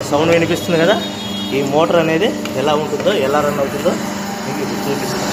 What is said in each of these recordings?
Sound వినిపిస్తుంది కదా ఈ మోటార్ అనేది ఎలా ఉంటుందో ఎలా రన్ అవుతుందో మీకు ఇప్పుడు చూపిస్తాను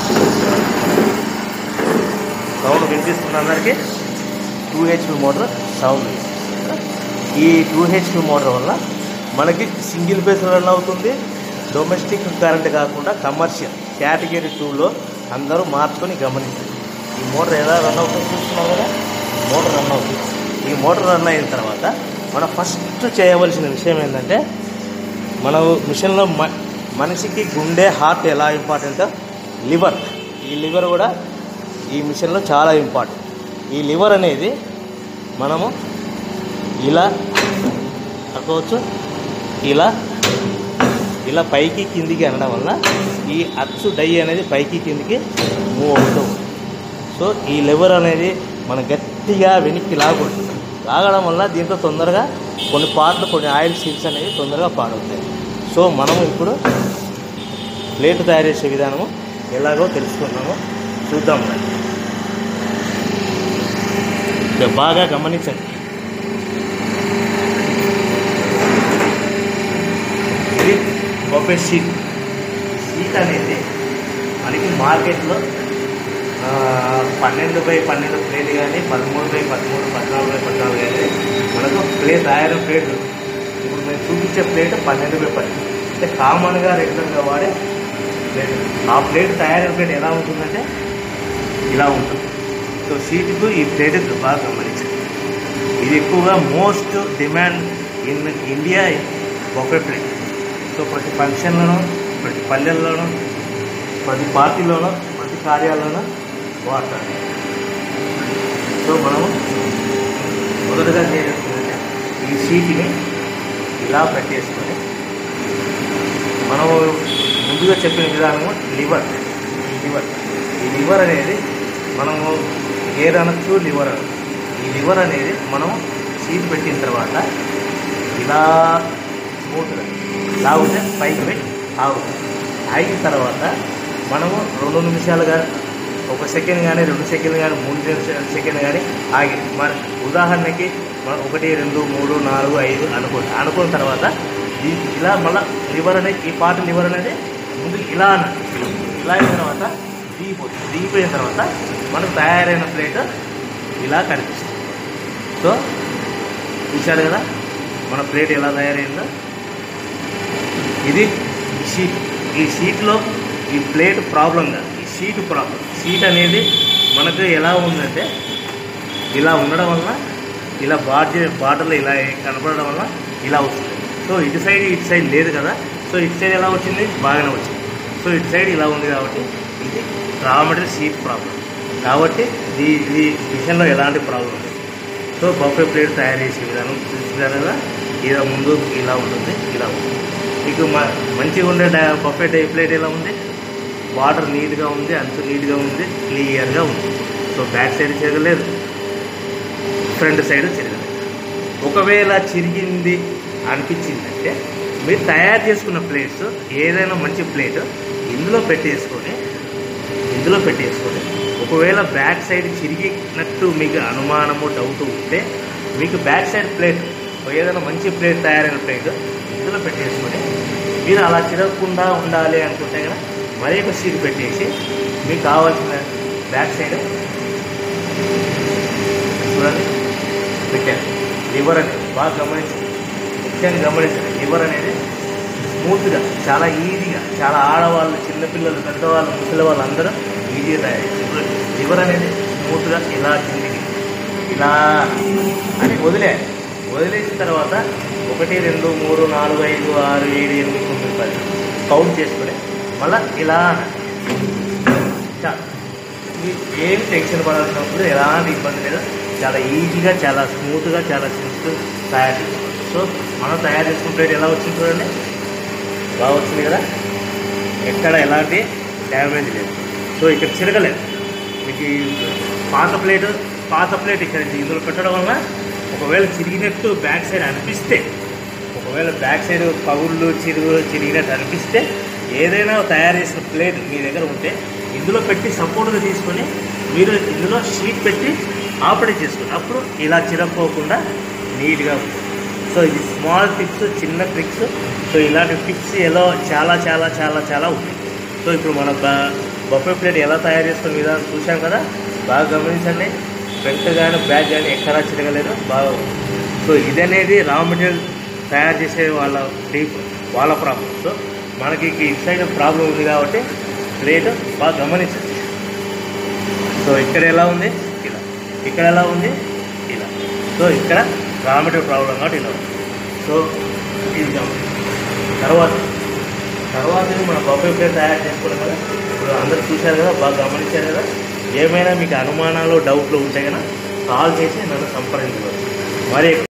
సౌండ్ వినిపిస్తుంది అందరికీ టూ హెచ్పి మోటార్ సౌండ్ ఈ టూ హెచ్పి మోటార్ వల్ల మనకి సింగిల్ ఫేస్ రన్ అవుతుంది డొమెస్టిక్ కరెంట్ కాకుండా కమర్షియల్ కేటగిరీ టూలో అందరూ మార్చుకొని గమనించారు ఈ మోటార్ ఎలా రన్ అవుతుందో చూస్తున్నాం కదా మోటార్ రన్ అవుతుంది ఈ మోటార్ రన్ అయిన తర్వాత మనం ఫస్ట్ చేయవలసిన విషయం ఏంటంటే మన మిషన్లో మ మనిషికి గుండె హార్ట్ ఎలా ఇంపార్టెంటో లివర్ ఈ లివర్ కూడా ఈ మిషన్లో చాలా ఇంపార్టెంట్ ఈ లివర్ అనేది మనము ఇలా అనుకోవచ్చు ఇలా ఇలా పైకి కిందికి అనడం వల్ల ఈ అచ్చు డై అనేది పైకి కిందికి మూవ్ అవుతూ ఉంటుంది సో ఈ లివర్ అనేది మనం గట్టిగా వెనక్కి లాగకూడదు లాగడం వల్ల దీంట్లో తొందరగా కొన్ని పార్ట్లు కొన్ని ఆయిల్ సీల్స్ అనేవి తొందరగా పాడవుతాయి సో మనం ఇప్పుడు ప్లేట్ తయారు చేసే విధానము ఎలాగో తెలుసుకున్నాము చూద్దాం మరి. ఇక బాగా గమనించండి ఇది బొఫే షీట్ షీట్ అనేది మనకి మార్కెట్లో ఆ, పన్నెండు బై పన్నెండు ప్లేట్ కానీ పదమూడు బై పదమూడు పద్నాలుగు బై పద్నాలుగు కానీ మనకు ప్లేట్ ఐరన్ ప్లేట్ ఇప్పుడు మేము చూపించే ప్లేట్ పన్నెండు బై పన్నెండు అంటే కామన్గా రెగ్యులర్గా వాడే ప్లేట్ ఆ ప్లేట్ తయారైన ప్లేట్ ఎలా ఉంటుందంటే ఇలా ఉంటుంది సో షీట్కు ఈ ప్లేట్ బాగా గమనించండి ఇది ఎక్కువగా most demand in India buffet plate so ప్రతి ఫంక్షన్లోనూ ప్రతి పల్లెల్లోనూ ప్రతి పార్టీలోనూ ప్రతి కార్యాలలోనూ వాడతారు సో మనము మొదటగా చేయాల్సిందంటే ఈ షీట్ని ఇలా పెట్టేసుకొని మనము ముందుగా చెప్పిన విధానము లివర్ లివర్ ఈ లివర్ అనేది మనము గేర్ అనొచ్చు లివర్ అనొచ్చు ఈ లివర్ అనేది మనం షీట్ పెట్టిన తర్వాత ఇలా స్మూత్గా లాగితే పైకి పెట్టి ఆగుతుంది ఆగిన తర్వాత మనము రెండు నిమిషాలుగా ఒక సెకండ్ కానీ రెండు సెకండ్లు కానీ మూడు నిమిషాలు సెకండ్ కానీ ఆగి మరి ఉదాహరణకి మనం ఒకటి రెండు మూడు నాలుగు ఐదు అనుకోండి అనుకున్న తర్వాత ఈ- ఇలా మళ్ళీ లివర్ అనేది ఈ పార్ట్ లివర్ అనేది ముందు ఇలా అన్నట్టు ఇలా అయిన తర్వాత దిగిపోతుంది దిగిపోయిన తర్వాత మనకు తయారైన ప్లేట్ ఇలా కనిపిస్తుంది సో చూశారు కదా మన ప్లేట్ ఎలా తయారైందో ఇది షీట్ ఈ షీట్లో ఈ ప్లేట్ ప్రాబ్లం కాదు ఈ షీట్ ప్రాబ్లం షీట్ అనేది మనకు ఎలా ఉందంటే ఇలా ఉండడం వల్ల ఇలా బార్డర్ బార్డర్లో ఇలా కనపడడం వల్ల ఇలా వస్తుంది సో ఇటు సైడ్ ఇటు సైడ్ లేదు కదా సో ఇటు సైడ్ ఎలా వచ్చింది బాగానే వచ్చింది సో ఇటు సైడ్ ఇలా ఉంది కాబట్టి ఇది రా మెటీరియల్ షీట్ ప్రాబ్లం కాబట్టి ఈ ఈ మిషన్లో ఎలాంటి ప్రాబ్లం లేదు సో బఫే ప్లేట్ తయారు చేసే విధానం చూసారు కదా ఇలా ముందు ఇలా ఉంటుంది ఇలా ఉంటుంది మీకు మ- మంచిగా ఉండే డా- బఫే డై ప్లేట్ ఎలా ఉంది వాటర్ నీట్గా ఉంది అంత నీట్గా ఉంది క్లియర్గా ఉంది సో బ్యాక్ సైడ్ చెరగలేదు ఫ్రంట్ సైడ్ చెరగలేదు ఒకవేళ చిరిగింది అనిపించిందంటే మీరు తయారు చేసుకున్న ప్లేట్స్ ఏదైనా మంచి ప్లేట్ ఇందులో పెట్టేసుకొని ఇందులో పెట్టేసుకొని ఒకవేళ బ్యాక్ సైడ్ చిరిగినట్టు మీకు అనుమానము డౌట్ ఉంటే మీకు బ్యాక్ సైడ్ ప్లేట్ ఏదైనా మంచి ప్లేట్ తయారైన ప్లేట్ ఇందులో పెట్టేసుకొని మీరు అలా చిరగకుండా ఉండాలి అనుకుంటే కదా మరి ఒక సీట్ పెట్టేసి మీకు కావాల్సిన బ్యాక్ సైడ్ చూడండి పెట్టారు లివర్ అనేది బాగా గమనించండి ముఖ్యంగా గమనించండి లివర్ అనేది స్మూత్గా చాలా ఈజీగా చాలా ఆడవాళ్ళు చిన్నపిల్లలు పెద్దవాళ్ళు ముసలి వాళ్ళు అందరూ ఈజీగా తయారు చేస్తారు. లివర్ అనేది స్మూత్గా ఇలా కిందికి ఇలా అని వదిలే వదిలేసిన తర్వాత ఒకటి రెండు మూడు నాలుగు ఐదు ఆరు ఏడు ఎనిమిది తొమ్మిది పది కౌంట్ చేసుకొని మళ్ళీ ఇలా అనాలి. చాలు మీ- ఏం టెన్షన్ పడాల్సినప్పుడు ఎలాంటి ఇబ్బంది లేదు చాలా ఈజీగా చాలా స్మూత్గా చాలా సింపుల్ తయారు చేసుకోవచ్చు సో మనం తయారు చేసుకున్న ప్లేట్ ఎలా వచ్చింది చూడండి బాగా వచ్చింది కదా ఎక్కడ ఎలాంటి డ్యామేజ్ లేదు సో ఇక్కడ చిరగలేదు మీకు ఈ పాత ప్లేట్ పాత ప్లేట్ ఇక్కడ ఇందులో పెట్టడం వల్ల ఒకవేళ చిరిగినట్టు బ్యాక్ సైడ్ అనిపిస్తే ఒకవేళ బ్యాక్ సైడ్ పగుళ్ళు చిరుగు చిరిగినట్టు అనిపిస్తే ఏదైనా తయారు చేసిన ప్లేట్ మీ దగ్గర ఉంటే ఇందులో పెట్టి సపోర్ట్గా తీసుకొని మీరు ఇందులో షీట్ పెట్టి ఆపరేట్ చేసుకోండి అప్పుడు ఇలా చిరక్కోకుండా నీట్గా ఉంటుంది సో ఇది స్మాల్ టిప్స్ చిన్న ట్రిక్స్ సో ఇలాంటి టిప్స్ ఎలా చాలా చాలా చాలా చాలా ఉంటాయి సో ఇప్పుడు మన బఫే ప్లేట్ ఎలా తయారు చేసుకునే విధానం చూసాం కదా బాగా గమనించండి ఫ్రంట్ కానీ బ్యాక్ కానీ ఎక్కడా చిరగలేదు బాగా సో ఇదనేది రా మెటీరియల్ తయారు చేసే వాళ్ళ డీప్ వాళ్ళ ప్రాబ్లం సో మనకి ఇటు సైడ్ ప్రాబ్లం ఉంది కాబట్టి ప్లేట్ బాగా గమనించండి సో ఇక్కడ ఎలా ఉంది ఇలా ఇక్కడ ఎలా ఉంది ఇలా సో ఇక్కడ రా మెటీరియల్ ప్రాబ్లం కాబట్టి ఇలా ఉంది సో ఇది గమనించండి. తర్వాత తర్వాత మన బొబ్బై ప్లేట్ తయారు చేసుకున్నాం కదా ఇప్పుడు అందరూ చూశారు కదా బాగా గమనించారు కదా ఏమైనా మీకు అనుమానాలు డౌట్లు ఉంటే కదా కాల్ చేసి నన్ను సంప్రదించవచ్చు మరి